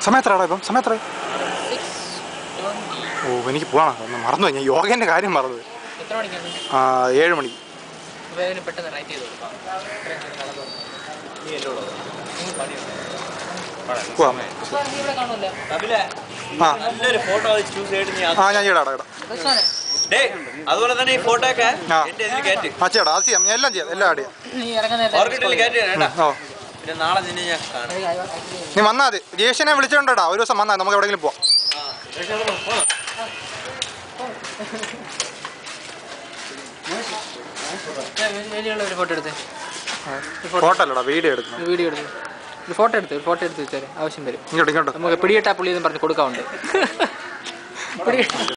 സമയം എത്രയാടാ ഇപ്പം സമയം എത്ര ഓ എനിക്ക് പോകണം ഒന്ന് മറന്നു ഞാൻ യോഗേൻ്റെ കാര്യം മറന്നു എത്ര മണിക്കാണ് ആ ഏഴ് മണിക്ക് അപ്പോൾ അതിന് പെട്ടെന്ന് റൈറ്റ് ചെയ്ത് കൊടുക്കാം ഇത്രയും നേരം നടന്നു നിങ്ങൾ പണിയുണ്ട് പോവാം അപ്പോൾ നീ ഇവിടെ കാണുമല്ലോ ആ നല്ലൊരു ഫോട്ടോ ചൂസ് ചെയ്തിട്ട് നീ ആ ഞാൻ ചെയ്യടാ ഇടാ പ്രശ്നമാണ് ഡേ അതുപോലെ തന്നെ ഈ ഫോട്ടോ ഒക്കെ ആ. എന്റെ ഇതിൽ കയറ്റ് ആ ചെയ്യടാ അത് ചെയ്യാം ഞാൻ എല്ലാം ചെയ്യാം എല്ലാം ആഡ് ചെയ്യാം നീ ഇറങ്ങുന്ന ഓർക്കിഡിൽ കയറ്റ് കേട്ടാ ഓ പിന്നെ നാളെ നിന്നെ ഞാൻ കാണാം നീ വന്നാൽ മതി ജേഷനെ വിളിച്ചോണ്ടാ ഒരു ദിവസം വന്നാൽ നമുക്ക് എവിടെയെങ്കിലും പോവാം വലിയുള്ള ഒരു ഫോട്ടോ എടുത്തേ ഫോട്ടോ അല്ലടാ വീഡിയോ എടുക്കണം ഒരു വീഡിയോ എടുത്തു ഒരു ഫോട്ടോ എടുത്ത് ഒരു ഫോട്ടോ എടുത്ത് വെച്ചാൽ ആവശ്യം വരും ഇങ്ങോട്ട് ഇങ്ങോട്ട് നമുക്ക് പിടിയിട്ടാ പുള്ളി എന്ന് പറഞ്ഞ് കൊടുക്കാറുണ്ട് പിടി